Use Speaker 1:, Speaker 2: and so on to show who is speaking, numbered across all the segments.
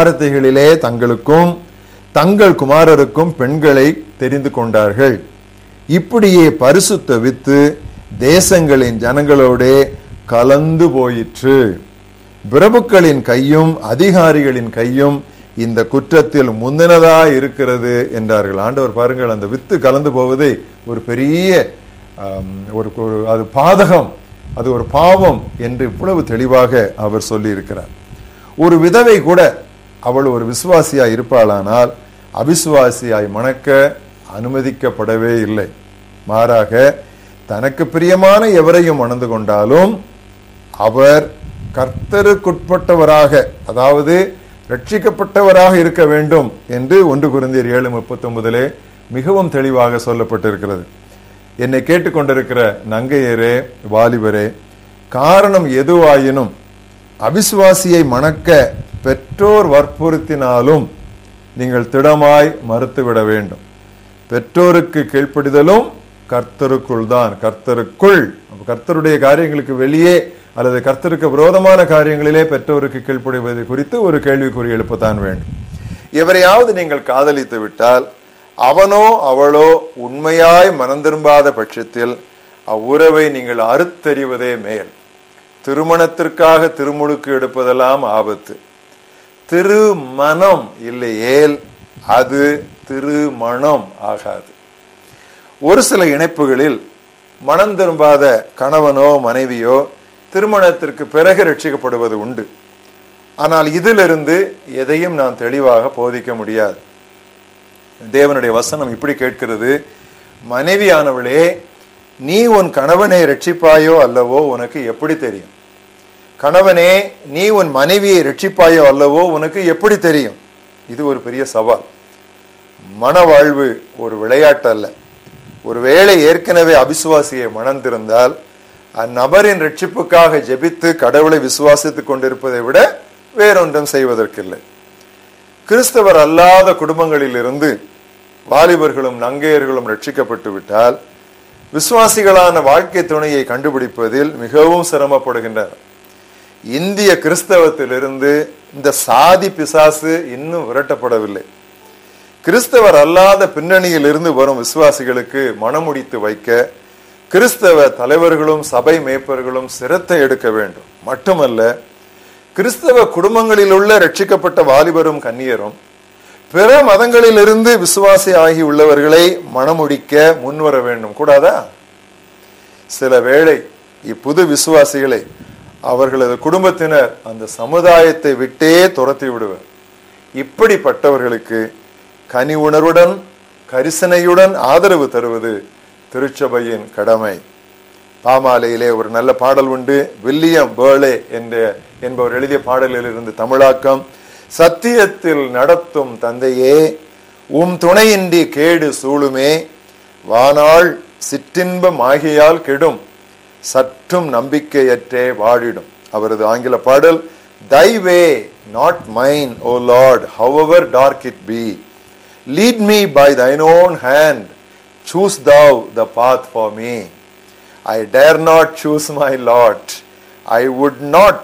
Speaker 1: குமாரத்தைகளிலே தங்களுக்கும் தங்கள் குமாரருக்கும் பெண்களை தெரிந்து கொண்டார்கள் இப்படியே பரிசுத்த வித்து தேசங்களின் ஜனங்களோடே கலந்து போயிற்று பிரபுக்களின் கையும் அதிகாரிகளின் கையும் இந்த குற்றத்தில் முந்தினதா இருக்கிறது என்றார்கள் ஆண்டவர் பாருங்கள் அந்த வித்து கலந்து போவதை ஒரு பெரிய ஆம், ஒரு ஒரு- அது பாதகம் அது ஒரு பாவம் என்று இவ்வளவு தெளிவாக அவர் சொல்லி இருக்கிறார் ஒரு விதவை கூட அவள் ஒரு விசுவாசியாய் இருப்பாளானால் அவிசுவாசியாய் மணக்க அனுமதிக்கப்படவே இல்லை மாறாக தனக்கு பிரியமான எவரையும் மணந்து கொண்டாலும் அவர் கர்த்தருக்குட்பட்டவராக அதாவது ரட்சிக்கப்பட்டவராக இருக்க வேண்டும் என்று ஒன்று குருந்தியர் ஏழு முப்பத்தி ஒன்பதிலே மிகவும் தெளிவாக சொல்லப்பட்டிருக்கிறது என்னை கேட்டுக்கொண்டிருக்கிற நங்கையரே வாலிபரே காரணம் எதுவாயினும் அவிசுவாசியை மணக்க பெற்றோர் வற்புறுத்தினாலும் நீங்கள் திடமாய் மறுத்துவிட வேண்டும் பெற்றோருக்கு கீழ்ப்படிதலும் கர்த்தருக்குள் தான் கர்த்தருக்குள் அப்ப கர்த்தருடைய காரியங்களுக்கு வெளியே அல்லது கர்த்தருக்கு விரோதமான காரியங்களிலே பெற்றோருக்கு கீழ்ப்படிவது குறித்து ஒரு கேள்விக்குறி எழுப்பத்தான் வேண்டும் எவரையாவது நீங்கள் காதலித்து விட்டால் அவனோ அவளோ உண்மையாய் மனம் திரும்பாத பட்சத்தில் அவ்வுறவை நீங்கள் அறுத்தறிவதே மேல் திருமணத்திற்காக திருமுழுக்கு எடுப்பதெல்லாம் ஆபத்து திருமணம் இல்லையேல் அது திருமணம் ஆகாது ஒரு சில இணைப்புகளில் மனம் திரும்பாத கணவனோ மனைவியோ திருமணத்திற்கு பிறகு ரட்சிக்கப்படுவது உண்டு ஆனால் இதிலிருந்து எதையும் நான் தெளிவாக போதிக்க முடியாது தேவனுடைய வசனம் இப்படி கேட்கிறது மனைவியானவளே நீ உன் கணவனை ரட்சிப்பாயோ அல்லவோ உனக்கு எப்படி தெரியும் கணவனே நீ உன் மனைவியை ரட்சிப்பாயோ அல்லவோ உனக்கு எப்படி தெரியும் இது ஒரு பெரிய சவால் மன வாழ்வு ஒரு விளையாட்டு அல்ல ஒருவேளை ஏற்கனவே அவிசுவாசியை மணந்திருந்தால் அந்நபரின் ரட்சிப்புக்காக ஜெபித்து கடவுளை விசுவாசித்துக் கொண்டிருப்பதை விட வேறொன்றும் செய்வதற்கில்லை கிறிஸ்தவர் அல்லாத குடும்பங்களில் இருந்து வாலிபர்களும் நங்கையர்களும் ரட்சிக்கப்பட்டு விட்டால் விசுவாசிகளான வாழ்க்கை துணையை கண்டுபிடிப்பதில் மிகவும் சிரமப்படுகின்றனர் இந்திய கிறிஸ்தவத்திலிருந்து இந்த சாதி பிசாசு இன்னும் விரட்டப்படவில்லை கிறிஸ்தவர் அல்லாத பின்னணியில் இருந்து வரும் விசுவாசிகளுக்கு மனமுடித்து வைக்க கிறிஸ்தவ தலைவர்களும் சபை மேய்ப்பர்களும் சிரத்தை எடுக்க வேண்டும் மட்டுமல்ல கிறிஸ்தவ குடும்பங்களில் உள்ள ரட்சிக்கப்பட்ட வாலிபரும் கன்னியரும் பிற மதங்களிலிருந்து விசுவாசி ஆகி உள்ளவர்களை மனமுடிக்க முன்வர வேண்டும் கூடாதா சில வேளை இப்புது விசுவாசிகளை அவர்களது குடும்பத்தினர் அந்த சமுதாயத்தை விட்டே துரத்தி விடுவர் இப்படிப்பட்டவர்களுக்கு கனி உணர்வுடன் கரிசனையுடன் ஆதரவு தருவது திருச்சபையின் கடமை பாமாலையிலே ஒரு நல்ல பாடல் உண்டு வில்லியம் பேர்லே என்ற என்பவர் எழுதிய பாடலில் இருந்து தமிழாக்கம் சத்தியத்தில் நடத்தும் தந்தையே உம் துணையின்றி கேடு சூழுமே வானாள் சிற்றின்பம் ஆகியால் கெடும் சற்றும் நம்பிக்கையற்றே வாழிடும் அவரது ஆங்கில பாடல் thy way not mine O Lord however dark it be lead me by thine own hand choose thou the path for me I dare not choose my lot. I would not,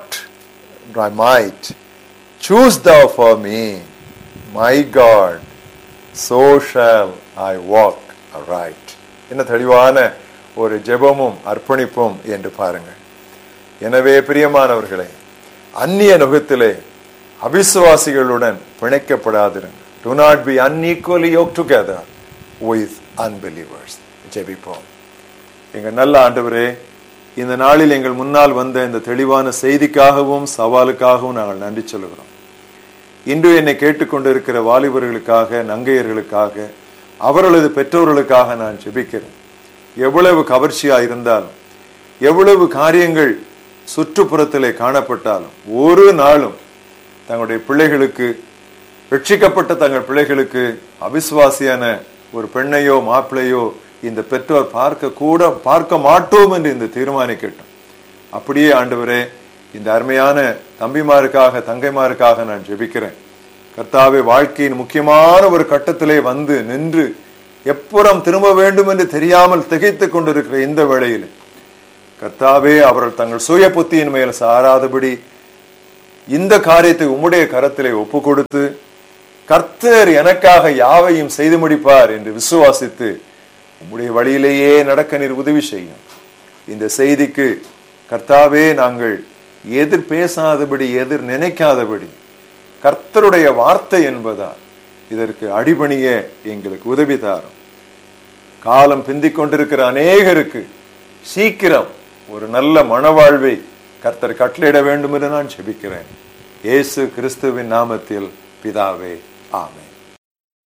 Speaker 1: I might. Choose thou for me, my God. So shall I walk aright. என்ன தெளிவான ஒரு ஜெபமும் அர்ப்பணிப்பும் என்று பாருங்கள் எனவே பிரியமானவர்களே அந்நிய நுகத்திலே அவிசுவாசிகளுடன் பிணைக்கப்படாதிருங்கள் do not be unequally yoked together with unbelievers ஜெபிப்போம் எங்கள் நல்ல ஆண்டவரே இந்த நாளில் எங்கள் முன்னால் வந்த இந்த தெளிவான செய்திக்காகவும் சவாலுக்காகவும் நாங்கள் நன்றி சொல்கிறோம் இன்று என்னை கேட்டுக்கொண்டிருக்கிற வாலிபர்களுக்காக நங்கையர்களுக்காக அவர்களது பெற்றோர்களுக்காக நான் ஜெபிக்கிறேன் எவ்வளவு கவர்ச்சியா இருந்தாலும் எவ்வளவு காரியங்கள் சுற்றுப்புறத்திலே காணப்பட்டாலும் ஒரு நாளும் தங்களுடைய பிள்ளைகளுக்கு ரட்சிக்கப்பட்ட தங்கள் பிள்ளைகளுக்கு அவிசுவாசியான ஒரு பெண்ணையோ மாப்பிள்ளையோ இந்த பெற்றோர் பார்க்க கூட பார்க்க மாட்டோம் என்று இந்த தீர்மானிக்கட்டும் அப்படியே ஆண்டவரே இந்த அருமையான தம்பிமாருக்காக தங்கைமாருக்காக நான் ஜெபிக்கிறேன் கர்த்தாவே வாழ்க்கையின் முக்கியமான ஒரு கட்டத்திலே வந்து நின்று எப்புறம் திரும்ப வேண்டும் என்று தெரியாமல் திகைத்துக் கொண்டிருக்கிற இந்த வேளையில் கர்த்தாவே அவர்கள் தங்கள் சுய புத்தியின் மேல் சாராதபடி இந்த காரியத்தை உம்முடைய கரத்திலே ஒப்பு கொடுத்து கர்த்தர் எனக்காக யாவையும் செய்து முடிப்பார் என்று விசுவாசித்து உம்முடைய வழியிலேயே நடக்க நீர் உதவி செய்யும் இந்த செய்திக்கு கர்த்தாவே நாங்கள் எதிர் பேசாதபடி எதிர் நினைக்காதபடி கர்த்தருடைய வார்த்தை என்பதால் இதற்கு அடிபணிய எங்களுக்கு உதவி தாரும் காலம் பிந்திக் கொண்டிருக்கிற அநேகருக்கு சீக்கிரம் ஒரு நல்ல மனவாழ்வை கர்த்தர் கட்டளையிட வேண்டும் என்று நான் ஜெபிக்கிறேன் இயேசு கிறிஸ்துவின் நாமத்தில் பிதாவே ஆமென்